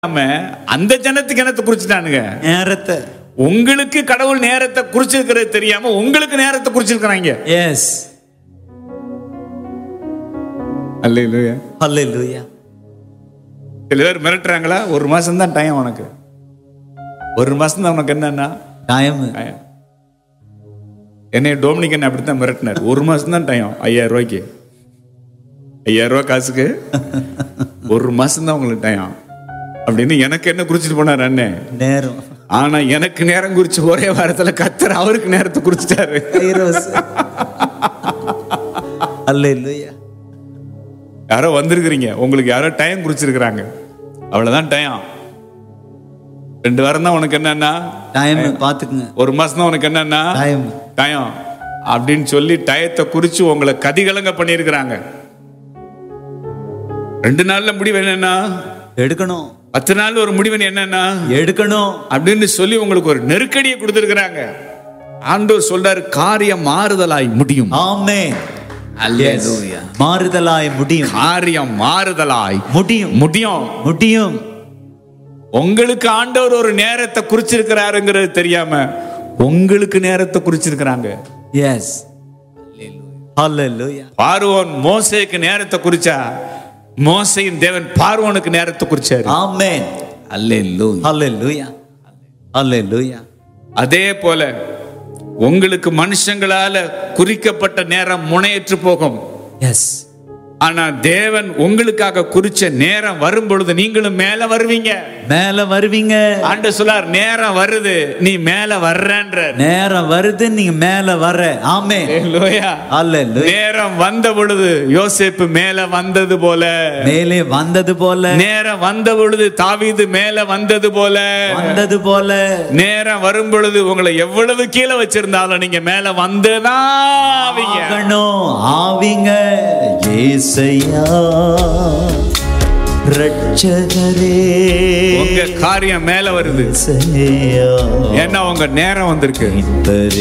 இல்லாம அந்த ஜனத்துக்கு என்னத்தை குறிச்சிட்டானுங்க நேரத்தை உங்களுக்கு கடவுள் நேரத்தை குறிச்சிருக்கிறது தெரியாம உங்களுக்கு நேரத்தை குறிச்சிருக்கிறாங்க எஸ் அல்லையா ஹalleluya சில பேர் மிரட்டுறாங்களா ஒரு மாசம் தான் டைம் உனக்கு ஒரு மாசம் தான் உனக்கு என்னன்னா டைம் time. என்னை டோமினிகன் அப்படித்தான் மிரட்டினார் ஒரு மாசம் தான் டைம் ஐயாயிரம் ரூபாய்க்கு ஐயாயிரம் ரூபாய் காசுக்கு ஒரு மாசம் தான் உங்களுக்கு டைம் அப்படின்னு எனக்கு என்ன குறிச்சிட்டு போனார் அண்ணன் நேரம் ஆனா எனக்கு நேரம் குறிச்சு ஒரே வாரத்துல கத்தர் அவருக்கு நேரத்தை குறிச்சிட்டாரு கைரோஸ் ஹalleluya யாரோ வந்திருக்கிறீங்க உங்களுக்கு யாரோ டைம் குறிச்சிருக்கிறாங்க அவ்வளவுதான் டைம் ரெண்டு வாரம் தான் உனக்கு என்னன்னா டைம் பாத்துக்குங்க ஒரு மாசம் தான் உனக்கு என்னன்னா டைம் டைம் அப்படின்னு சொல்லி டயத்தை குறிச்சு உங்களை கதிகலங்க பண்ணியிருக்கிறாங்க ரெண்டு நாள்ல முடிவு என்னன்னா எடுக்கணும் பத்து நாள் ஒரு முடிவு என்னன்னா எடுக்கணும் அப்படின்னு சொல்லி உங்களுக்கு ஒரு நெருக்கடியை கொடுத்திருக்கிறாங்க ஆண்டவர் சொல்றாரு காரியம் மாறுதலாய் முடியும் ஆமென் மாறுதலாய் முடியும் காரியம் மாறுதலாய் முடியும் முடியும் முடியும் உங்களுக்கு ஆண்டவர் ஒரு நேரத்தை குறிச்சிருக்கிறாருங்கிறது தெரியாம உங்களுக்கு நேரத்தை குறிச்சிருக்கிறாங்க எஸ் ஹalleluya பார்வோன் மோசேக்கு நேரத்தை குறிச்சா மோசையின் தேவன் பார்வோனுக்கு நேரத்தை குறிச்சாரு ஆமென் ஹalleluya ஹalleluya அதே போல உங்களுக்கு மனுஷங்களால குறிக்கப்பட்ட நேரம் முனையற்று போகும் எஸ் ஆனா தேவன் உங்களுக்காக குறிச்ச நேரம் வரும் பொழுது நீங்களும் மேல வருவீங்க மேல வருவீங்க ஆண்டு சொல்லார் நேரம் வருது நீ மேல வர்றன்ற நேரம் வருது நீங்க மேல வர ஆமென் ஹalleluya. ஹalleluya நேரம் வந்த பொழுது யோசேப்பு மேல வந்தது போல மேலே வந்தது போல நேரம் வந்த பொழுது தாவீது மேல வந்தது போல வந்தது போல நேரம் வரும் பொழுது உங்களை எவ்வளவு கீழே வச்சிருந்தாலும் நீங்க மேல வந்துதான் ஆவீங்க. ஆகணும் ஆவிங்க ஏசையா ரட்சகரே உங்க காரியம் மேல வருது ஏசையா ஏன்னா உங்க நேரம் வந்திருக்கு மீட்பரே